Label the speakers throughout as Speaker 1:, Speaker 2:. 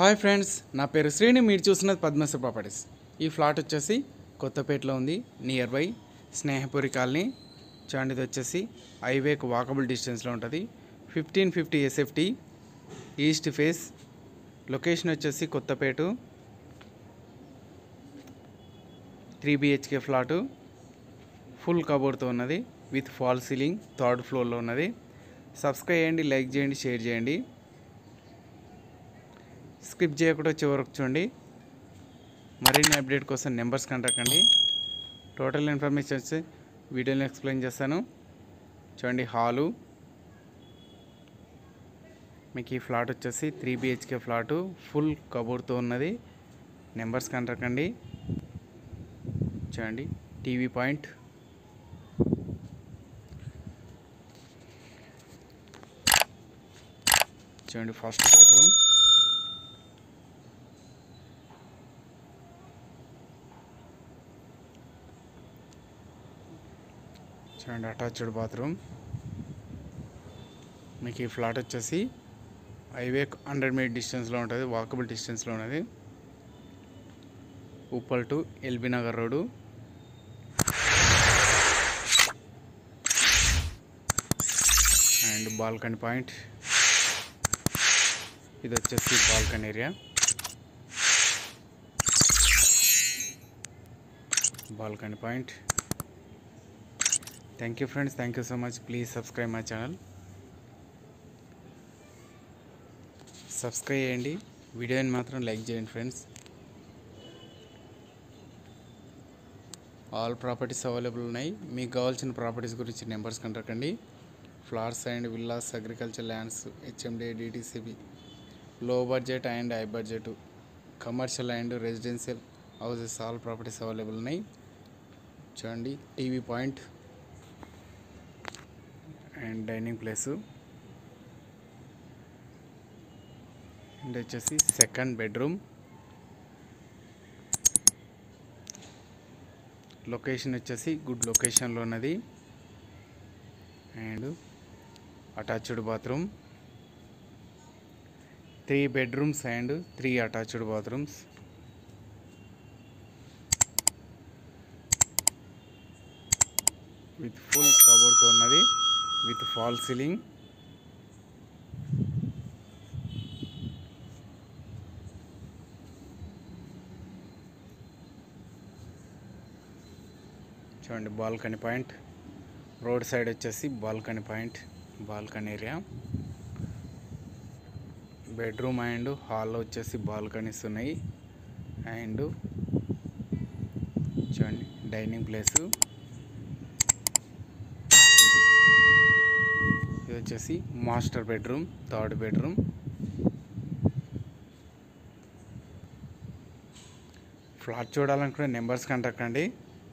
Speaker 1: hi friends నా పేరు శ్రీని మీరు చూస్తున్నది పద్మశ్రీ ప్రాపర్టీస్ ఈ ఫ్లాట్ వచ్చేసి కొత్తపేటలో ఉంది నియర్ బై స్నేహపురి కాలనీ చూడండి ఇది వచ్చేసి హైవేకి వాకబుల్ డిస్టెన్స్లో ఉంటుంది fifteen fifty SFT east face location వచ్చేసి Kothapet three BHK flat full కబోర్డ్తో ఉన్నది విత్ ఫాల్ సీలింగ్ థర్డ్ ఫ్లోర్లో ఉన్నది సబ్స్క్రైబ్ చేయండి లైక్ చేయండి షేర్ చేయండి స్కిప్ చేయకుండా చివరకు చూడండి మరిన్ని అప్డేట్ కోసం నెంబర్స్ కాంటాక్ట్ అండి టోటల్ ఇన్ఫర్మేషన్ వచ్చి వీడియోలో ఎక్స్ప్లెయిన్ చేస్తాను చూడండి హాలు మీకు ఈ ఫ్లాట్ వచ్చేసి త్రీ బిహెచ్కే ఫ్లాటు ఫుల్ కబోర్డ్తో ఉన్నది నెంబర్స్ కాంటాక్ట్ అండి చూడండి టీవీ పాయింట్ చూడండి ఫస్ట్ బెడ్రూమ్ చూడండి అటాచ్డ్ బాత్రూమ్ మీకు ఈ ఫ్లాట్ వచ్చేసి హైవే హండ్రెడ్ మీటర్ డిస్టెన్స్లో ఉంటుంది వాకబుల్ డిస్టెన్స్లో ఉన్నది Uppal to LB Nagar road and balcony point ఇది వచ్చేసి balcony area balcony point thank you friends thank you so much please subscribe my channel subscribe చేయండి వీడియోని మాత్రం లైక్ చేయండి ఫ్రెండ్స్ ఆల్ ప్రాపర్టీస్ అవైలబుల్ ఉన్నాయి మీకు కావాల్సిన ప్రాపర్టీస్ గురించి నెంబర్స్ కంటాకండి flats and villas agriculture lands HMD DTCP లో budget and high budget commercial and residential houses all properties available ఉన్నాయి చూడండి TV point and dining place and వచ్చేసి సెకండ్ బెడ్రూమ్ లొకేషన్ వచ్చేసి గుడ్ లొకేషన్లో ఉన్నది and attached bathroom three bedrooms and three attached bathrooms with full కబోర్డ్తో ఉన్నది with fall ceiling చూడండి balcony point road side వచ్చేసి balcony point balcony area bedroom and హాల్లో వచ్చేసి బాల్కనీస్ ఉన్నాయి అండ్ చూడండి డైనింగ్ ప్లేసు ఇది వచ్చేసి master bedroom third bedroom flat చూడాలనుకునే నెంబర్స్ కాంటాక్ట్ అండి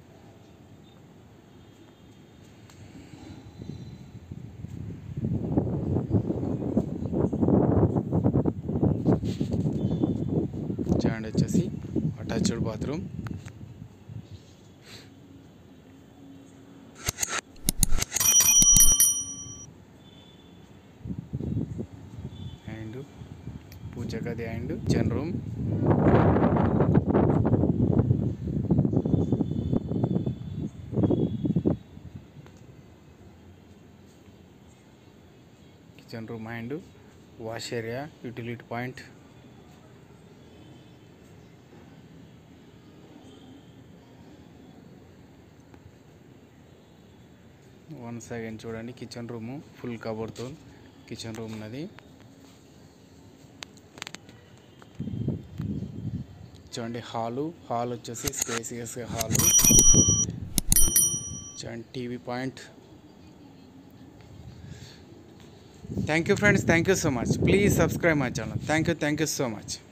Speaker 1: చూడండి వచ్చేసి అటాచ్డ్ బాత్రూమ్ అండ్ పూజ గది అండ్ జన్ room kitchen room and wash area utility point one second చూడండి కిచెన్ రూము ఫుల్ కబోర్డ్తో కిచెన్ రూమ్ ఉన్నది చూడండి హాలు హాల్ వచ్చేసి స్పేసియస్ హాలు చూడండి TV point thank you friends thank you so much please subscribe my channel thank you thank you so much